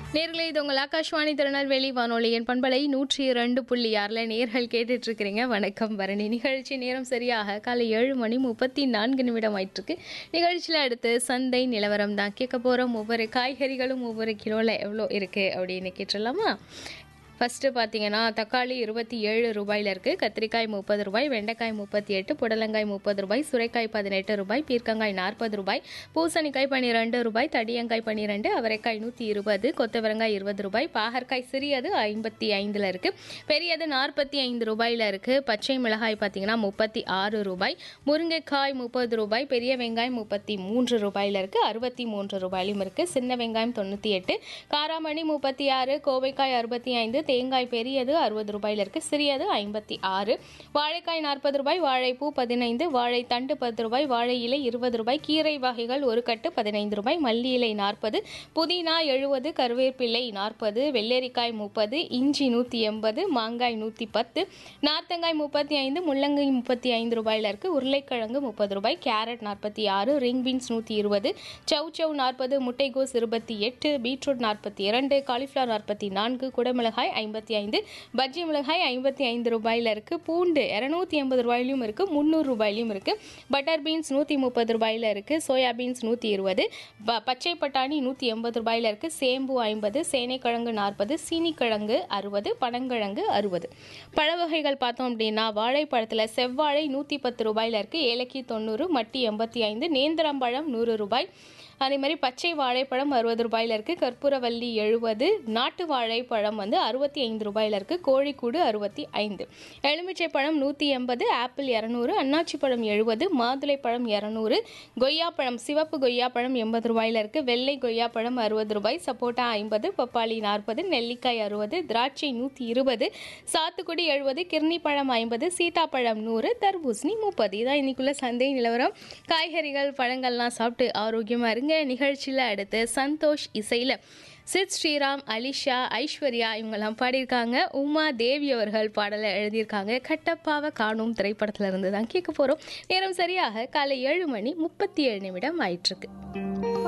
நேர்களே இது உங்கள் ஆகாஷ்வாணி திருநெல்வேலி வானொலியின் பண்பலை நூற்றி இரண்டு புள்ளி ஆறில் நேர்கள் கேட்டுட்டு இருக்கிறீங்க வணக்கம் பரணி நிகழ்ச்சி நேரம் சரியாக காலை ஏழு மணி முப்பத்தி நான்கு நிமிடம் ஆயிட்டிருக்கு நிகழ்ச்சியில் அடுத்து சந்தை நிலவரம் தான் கேட்க போகிறோம் ஒவ்வொரு காய்கறிகளும் ஒவ்வொரு கிலோவில் எவ்வளோ இருக்குது அப்படின்னு கேட்டுடலாமா ஃபஸ்ட்டு பார்த்தீங்கன்னா தக்காளி இருபத்தி ஏழு ரூபாயில் இருக்குது கத்திரிக்காய் முப்பது ரூபாய் வெண்டைக்காய் முப்பத்தி எட்டு புடலங்காய் முப்பது ரூபாய் சுரைக்காய் பதினெட்டு ரூபாய் பீர்க்கங்காய் நாற்பது ரூபாய் பூசணிக்காய் பன்னிரெண்டு ரூபாய் தடியங்காய் பன்னிரெண்டு அவரைக்காய் நூற்றி இருபது கொத்தவரங்காய் இருபது ரூபாய் பாகற்காய் சிறியது ஐம்பத்தி ஐந்தில் இருக்குது பெரியது நாற்பத்தி ஐந்து ரூபாயில் இருக்குது பச்சை மிளகாய் பார்த்தீங்கன்னா முப்பத்தி ஆறு ரூபாய் முருங்கைக்காய் முப்பது ரூபாய் பெரிய வெங்காயம் முப்பத்தி மூன்று ரூபாயில் இருக்குது அறுபத்தி மூன்று ரூபாயிலும் இருக்குது சின்ன வெங்காயம் தொண்ணூற்றி எட்டு காராமணி முப்பத்தி ஆறு கோவைக்காய் அறுபத்தி ஐந்து தேங்காய் பெரியது அறுபது ரூபாயில் இருக்குது சிறியது ஐம்பத்தி ஆறு வாழைக்காய் நாற்பது ரூபாய் வாழைப்பூ பதினைந்து வாழை தண்டு பத்து ரூபாய் வாழை இலை இருபது ரூபாய் கீரை வகைகள் ஒரு கட்டு பதினைந்து ரூபாய் மல்லி இலை நாற்பது புதினா எழுபது கருவேப்பிலை நாற்பது வெள்ளரிக்காய் முப்பது இஞ்சி நூற்றி எண்பது மாங்காய் நூற்றி பத்து நார்த்தங்காய் முப்பத்தி ஐந்து முள்ளங்கி முப்பத்தி ஐந்து ரூபாயில் இருக்குது உருளைக்கிழங்கு முப்பது ரூபாய் கேரட் நாற்பத்தி ஆறு ரிங் பீன்ஸ் நூற்றி இருபது சவ் சவ் நாற்பது முட்டைகோஸ் இருபத்தி எட்டு பீட்ரூட் நாற்பத்தி இரண்டு காலிஃப்ளவர் நாற்பத்தி நான்கு குடமிளகாய் ஐம்பத்தி ஐந்து பஜ்ஜி மிளகாய் ஐம்பத்தி ஐந்து ரூபாயில் இருக்குது பூண்டு இரநூத்தி எண்பது ரூபாயிலும் இருக்குது முந்நூறு ரூபாயிலும் இருக்குது பட்டர் பீன்ஸ் நூற்றி முப்பது ரூபாயில் இருக்குது சோயா பீன்ஸ் நூற்றி இருபது ப பச்சை பட்டாணி நூற்றி எண்பது ரூபாயில் இருக்குது சேம்பு ஐம்பது சேனைக்கிழங்கு நாற்பது சீனிக்கிழங்கு அறுபது பனங்கிழங்கு அறுபது பழ வகைகள் பார்த்தோம் அப்படின்னா வாழைப்பழத்தில் செவ்வாழை நூற்றி பத்து ரூபாயில் இருக்குது ஏலக்கி தொண்ணூறு மட்டி எண்பத்தி ஐந்து நேந்திரம்பழம் நூறு ரூபாய் அதே மாதிரி பச்சை வாழைப்பழம் அறுபது ரூபாயில் இருக்குது கற்பூரவல்லி எழுபது நாட்டு வாழைப்பழம் வந்து அறுபத்தி ஐந்து ரூபாயில் இருக்குது கோழிக்கூடு அறுபத்தி ஐந்து எலுமிச்சை பழம் நூற்றி எண்பது ஆப்பிள் இரநூறு அன்னாச்சி பழம் எழுபது மாதுளைப்பழம் இரநூறு கொய்யாப்பழம் சிவப்பு கொய்யாப்பழம் எண்பது ரூபாயில் இருக்குது வெள்ளை கொய்யாப்பழம் அறுபது ரூபாய் சப்போட்டா ஐம்பது பப்பாளி நாற்பது நெல்லிக்காய் அறுபது திராட்சை நூற்றி இருபது சாத்துக்குடி எழுபது கிர்னி பழம் ஐம்பது சீதாப்பழம் நூறு தர்பூசணி முப்பது இதான் இன்னைக்குள்ள சந்தை நிலவரம் காய்கறிகள் பழங்கள்லாம் சாப்பிட்டு ஆரோக்கியமாக இருங்க நிகழ்ச்சியில் அடுத்து சந்தோஷ் இசையில் சித் ஸ்ரீராம் அலிஷா ஐஸ்வர்யா இவங்கெல்லாம் பாடியிருக்காங்க உமா தேவி அவர்கள் பாடலை எழுதியிருக்காங்க கட்டப்பாவை காணும் திரைப்படத்தில் இருந்து தான் கேட்க போகிறோம் நேரம் சரியாக காலை ஏழு மணி முப்பத்தி ஏழு நிமிடம் ஆயிட்டிருக்கு